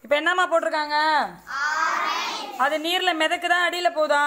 இப்போ என்னம்மா போட்டிருக்காங்க அது நீர்ல மிதக்குதா அடியில போதா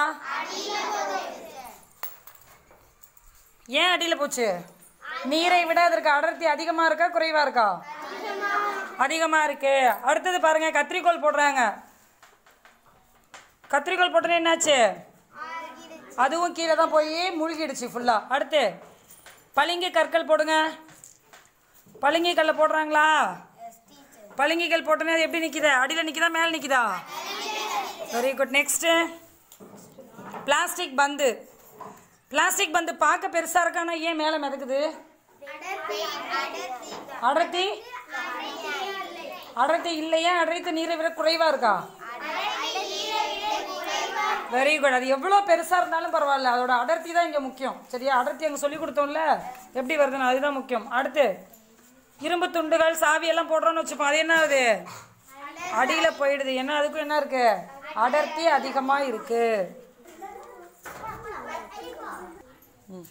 ஏன் அடியில போச்சு நீரை விட அதற்கு அடர்த்தி அதிகமா இருக்கா குறைவா இருக்கா அதிகமா இருக்கு அடுத்தது பாருங்க கத்திரிக்கோல் போடுறாங்க கத்திரிக்கோல் போட்டோன்னே என்னாச்சு அதுவும் கீழே தான் போய் மூழ்கிடுச்சு ஃபுல்லா அடுத்து பளிங்கு கற்கள் போடுங்க பளிங்கு கல்ல போடுறாங்களா பளிங்கு கல் போட்டோன்னே அது எப்படி நிக்குது அடியில் நிக்குதா மேலே நிக்குதா வெரி குட் நெக்ஸ்ட் பிளாஸ்டிக் பந்து பிளாஸ்டிக் பந்து பார்க்க பெருசா இருக்கானா ஏன் மேலே மிதக்குது அடர்த்தி அடர்த்தி இல்லையா அடர்த்தி நீரை விட குறைவா இருக்கா வெரி குட் அது எவ்வளோ பெருசா இருந்தாலும் பரவாயில்ல அதோட அடர்த்தி தான் இங்க முக்கியம் சரியா அடர்த்தி அங்க சொல்லி கொடுத்தோம்ல எப்படி வருதுன்னு அதுதான் முக்கியம் அடுத்து இரும்பு துண்டுகள் சாவி எல்லாம் போடுறோம்னு வச்சுப்போம் அது என்ன ஆகுது அடியில போயிடுது என்ன அதுக்கும் என்ன இருக்கு அடர்த்தி அதிகமா இருக்கு ம்.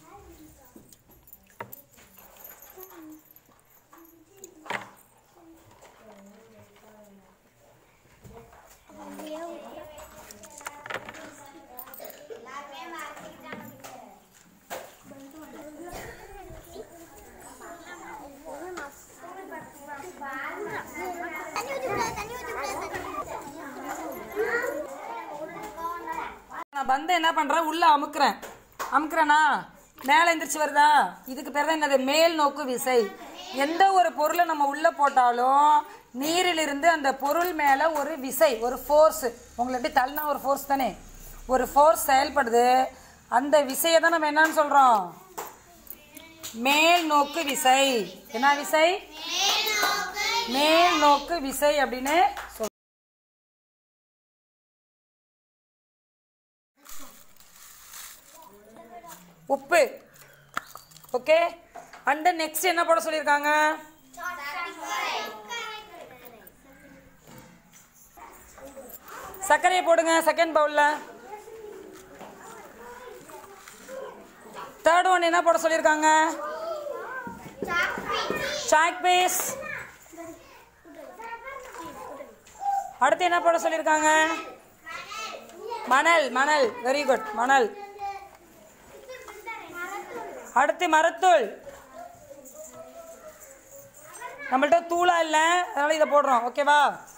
நான் பந்தை என்ன பண்றேன் உள்ள அமுக்குறேன் அமுக்குறேனா மேலே எந்திரிச்சு வருதா இதுக்கு பேர் தான் என்னது மேல் நோக்கு விசை எந்த ஒரு பொருளை நம்ம உள்ள போட்டாலும் நீரிலிருந்து அந்த பொருள் மேல ஒரு விசை ஒரு ஃபோர்ஸ் உங்களை எப்படி தள்ளினா ஒரு ஃபோர்ஸ் தானே ஒரு ஃபோர்ஸ் செயல்படுது அந்த விசையை தான் நம்ம என்னன்னு சொல்றோம் மேல் நோக்கு விசை என்ன விசை மேல் நோக்கு விசை அப்படின்னு சொல்றோம் உப்பு ஓகே அண்ட் நெக்ஸ்ட் என்ன போட சொல்லியிருக்காங்க சர்க்கரையை போடுங்க செகண்ட் பவுல்ல தேர்ட் ஒன் என்ன போட சொல்லியிருக்காங்க சாக் பீஸ் அடுத்து என்ன போட சொல்லியிருக்காங்க மணல் மணல் வெரி குட் மணல் அடுத்து மரத்தூள் நம்மள்ட்ட தூளா இல்லை அதனால இதை போடுறோம் ஓகேவா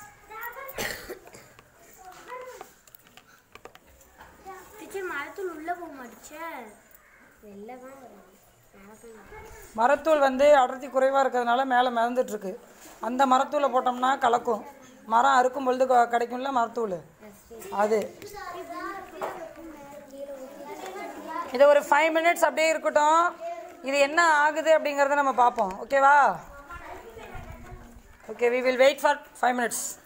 டீச்சர் மரத்தூள் உள்ள போக மாட்டுச்சே வெளில தான் வரும் மரத்தூள் வந்து அடர்த்தி குறைவாக இருக்கிறதுனால மேலே மிதந்துட்டு இருக்கு அந்த மரத்தூளை போட்டோம்னா கலக்கும் மரம் அறுக்கும் பொழுது க- கிடைக்கும்ல மரத்தூள் அது இது ஒரு ஃபைவ் மினிட்ஸ் அப்படியே இருக்கட்டும் இது என்ன ஆகுது அப்படிங்கிறத நம்ம பார்ப்போம் ஓகேவா okay we will wait for five minutes